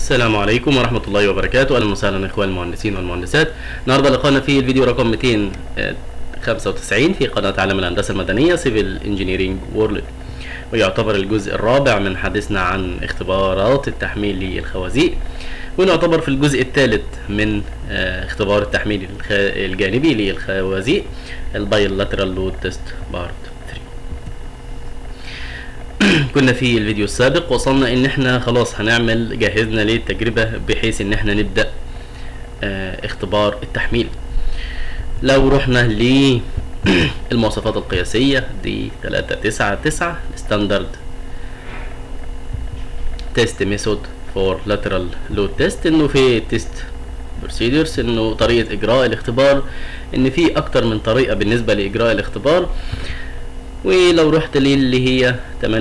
السلام عليكم ورحمة الله وبركاته أهلا وسهلا إخوان المهندسين والمهندسات النهاردة لقانا في الفيديو رقم 295 في قناة عالم الهندسة المدنية سيفل انجينيرينج وورلد ويعتبر الجزء الرابع من حديثنا عن اختبارات التحميل للخوازيق ونعتبر في الجزء الثالث من آه، اختبار التحميل الخ- الجانبي للخوازيق البايلاترال لود تيست بارت 3 كنا في الفيديو السابق وصلنا ان احنا خلاص هنعمل جهزنا للتجربة بحيث ان احنا نبدأ آه، اختبار التحميل لو رحنا للمواصفات القياسية دي 399 ستاندرد تيست ميثود فور لاترال لود تيست انه في تيست بروسيدرز انه طريقة اجراء الاختبار ان في اكتر من طريقة بالنسبة لاجراء الاختبار ولو رحت للي هي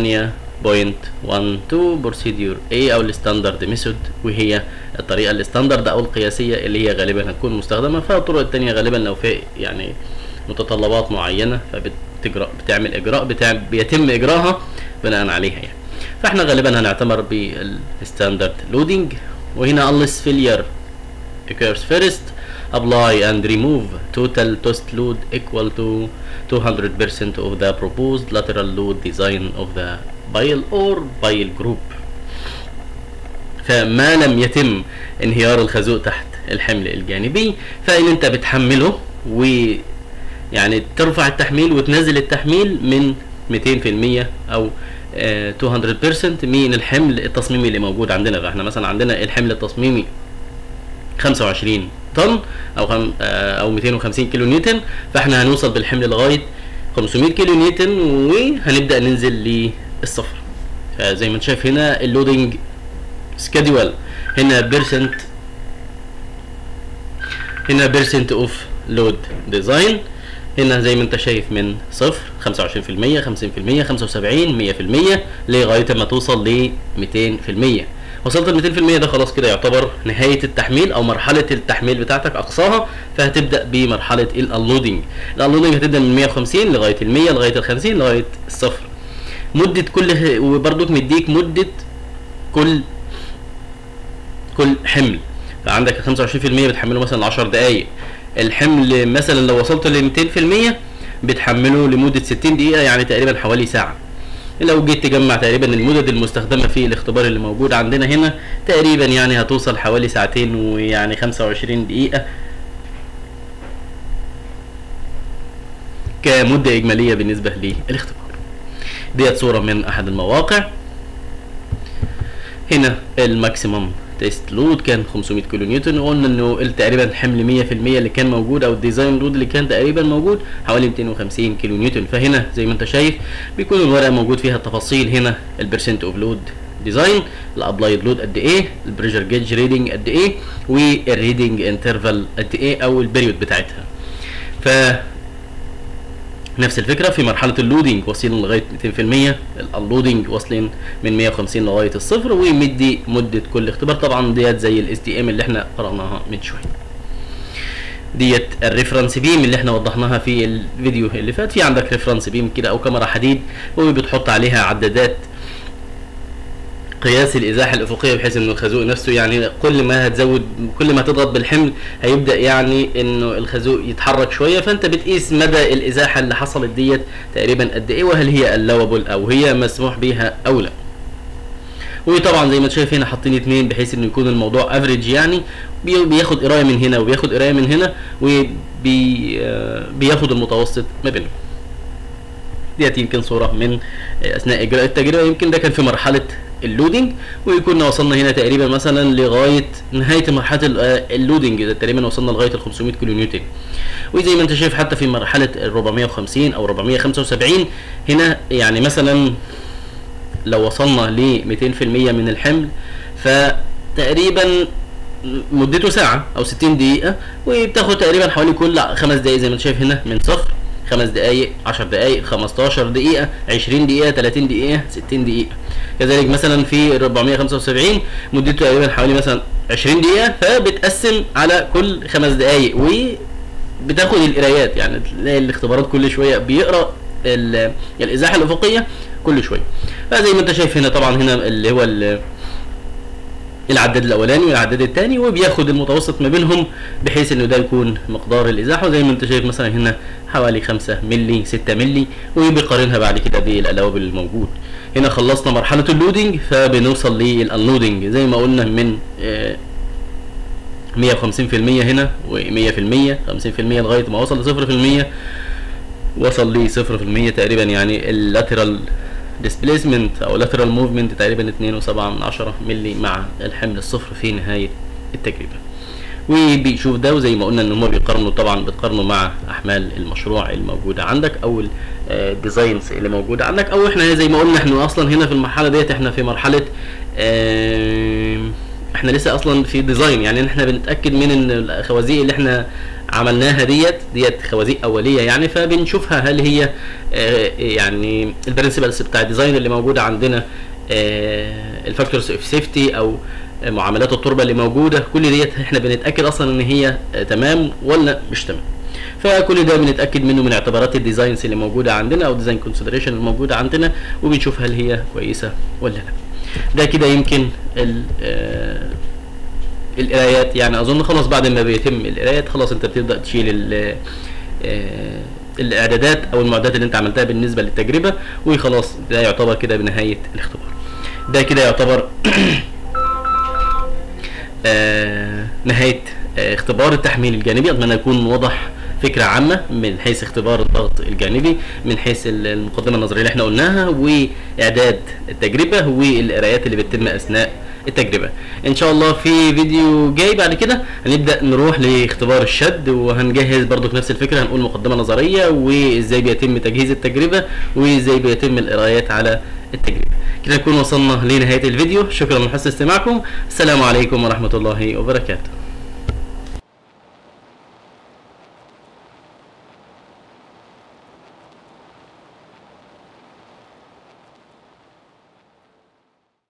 8.12 بروسيدور A او الستاندرد ميثود وهي الطريقة الستاندرد او القياسية اللي هي غالبا هتكون مستخدمة فالطرق التانية غالبا لو في يعني متطلبات معينة فبتجرأ بتعمل اجراء بتاع بيتم اجراءها بناء عليها يعني فاحنا غالبا هنعتبر بالستاندرد لودنج وهنا unless failure occurs first apply and remove total toast load equal to 200% of the proposed lateral load design of the pile or pile group فما لم يتم انهيار الخازوق تحت الحمل الجانبي فان انت بتحمله و يعني ترفع التحميل وتنزل التحميل من 200% او آه، 200% من الحمل التصميمي اللي موجود عندنا فاحنا مثلا عندنا الحمل التصميمي 25 طن او خم آه، او 250 كيلو نيوتن فاحنا هنوصل بالحمل لغايه 500 كيلو نيوتن وهنبدا ننزل للصفر فزي ما انت شايف هنا اللودنج سكادول هنا بيرسنت هنا بيرسنت اوف لود ديزاين هنا زي ما انت شايف من صفر 25% 50% 75 100% لغايه ما توصل ل 200% وصلت ل 200% ده خلاص كده يعتبر نهايه التحميل او مرحله التحميل بتاعتك اقصاها فهتبدا بمرحله الانلودنج الانلودنج هتبدا من 150 لغايه ال 100 لغايه ال 50 لغايه الصفر مده كل وبرضك مديك مده كل كل حمل فعندك 25% بتحمله مثلا 10 دقائق الحمل مثلا لو وصلت ل 200% بتحمله لمده 60 دقيقه يعني تقريبا حوالي ساعه لو جيت تجمع تقريبا المدد المستخدمه في الاختبار اللي موجود عندنا هنا تقريبا يعني هتوصل حوالي ساعتين ويعني 25 دقيقه كمده اجماليه بالنسبه للاختبار ديت صوره من احد المواقع هنا الماكسيمم تيست لود كان 500 كيلو نيوتن وقلنا انه تقريبا الحمل 100% اللي كان موجود او الديزاين لود اللي كان تقريبا موجود حوالي 250 كيلو نيوتن فهنا زي ما انت شايف بيكون الورقه موجود فيها التفاصيل هنا البرسنت اوف لود ديزاين الابلايد لود قد ايه البريشر جيج ريدنج قد ايه والريدنج انترفال قد ايه او البريود بتاعتها ف نفس الفكره في مرحله اللودنج واصلين لغايه 200% اللودنج واصلين من 150 لغايه الصفر ومدي مده كل اختبار طبعا ديت زي الاس دي ام اللي احنا قراناها من شويه ديت الريفرنس بيم اللي احنا وضحناها في الفيديو اللي فات في عندك ريفرنس بيم كده او كاميرا حديد وبتحط عليها عدادات قياس الازاحه الافقيه بحيث انه الخازوق نفسه يعني كل ما هتزود كل ما تضغط بالحمل هيبدا يعني انه الخازوق يتحرك شويه فانت بتقيس مدى الازاحه اللي حصلت ديت تقريبا قد ايه وهل هي اللوبل او هي مسموح بيها او لا وطبعا زي ما انت شايف هنا حاطين اتنين بحيث انه يكون الموضوع افريج يعني بي- بياخد قرايه من هنا وبياخد قرايه من هنا وبياخد المتوسط ما بينهم ديت يمكن صوره من اثناء اجراء التجربه يمكن ده كان في مرحله اللودنج وكنا وصلنا هنا تقريبا مثلا لغايه نهايه مرحله ال- آه، اللودنج ده تقريبا وصلنا لغايه ال 500 كيلو نيوتن وزي ما انت شايف حتى في مرحله ال 450 او 475 هنا يعني مثلا لو وصلنا ل 200% من الحمل فتقريبا مدته ساعة أو 60 دقيقة وبتاخد تقريبا حوالي كل خمس دقايق زي ما انت شايف هنا من صفر خمس دقايق 10 دقايق 15 دقيقة 20 دقيقة 30 دقيقة 60 دقيقة كذلك مثلا في 475 مدته تقريبا حوالي مثلا 20 دقيقة فبتقسم على كل خمس دقايق وبتاخد القرايات يعني تلاقي الاختبارات كل شوية بيقرا ال- الازاحه الافقيه كل شويه فزي ما انت شايف هنا طبعا هنا اللي هو ال- العداد الاولاني والعداد الثاني وبياخد المتوسط ما بينهم بحيث انه ده يكون مقدار الازاحه وزي ما انت شايف مثلا هنا حوالي 5 مللي 6 مللي وبيقارنها بعد كده بالقلاوب الموجود هنا خلصنا مرحله اللودنج فبنوصل للانلودنج زي ما قلنا من آه 150% هنا و100% 50% لغايه ما وصل ل 0% وصل ل 0% تقريبا يعني اللاترال ديسبيسمنت او لاترال موفمنت تقريبا 2.7 من 10 مللي مع الحمل الصفر في نهايه التجربه وبيشوف ده وزي ما قلنا ان هم بيقارنوا طبعا بتقارنوا مع احمال المشروع الموجوده عندك او الديزاينز اللي موجوده عندك او احنا زي ما قلنا احنا اصلا هنا في المرحله ديت احنا في مرحله احنا لسه اصلا في ديزاين يعني احنا بنتاكد من ان الخوازيق اللي احنا عملناها ديت ديت خوازيق اوليه يعني فبنشوفها هل هي اه يعني البرنسبلز بتاع الديزاين اللي موجوده عندنا اه الفاكتورز اوف سيفتي او معاملات التربه اللي موجوده كل ديت احنا بنتاكد اصلا ان هي اه تمام ولا مش تمام فكل ده بنتاكد منه من اعتبارات الديزاينز اللي موجوده عندنا او ديزاين كونسيدريشن الموجوده عندنا وبنشوف هل هي كويسه ولا لا ده كده يمكن القرايات يعني اظن خلاص بعد ما بيتم القرايات خلاص انت بتبدا تشيل الاعدادات او المعدات اللي انت عملتها بالنسبه للتجربه وخلاص ده يعتبر كده بنهايه الاختبار ده كده يعتبر آه نهايه آه اختبار التحميل الجانبي اتمنى يكون واضح فكره عامه من حيث اختبار الضغط الجانبي من حيث المقدمه النظريه اللي احنا قلناها واعداد التجربه والقرايات اللي بتتم اثناء التجربه ان شاء الله في فيديو جاي بعد كده هنبدا نروح لاختبار الشد وهنجهز برضو نفس الفكره هنقول مقدمه نظريه وازاي بيتم تجهيز التجربه وازاي بيتم القرايات على التجربه كده نكون وصلنا لنهايه الفيديو شكرا لحسن استماعكم السلام عليكم ورحمه الله وبركاته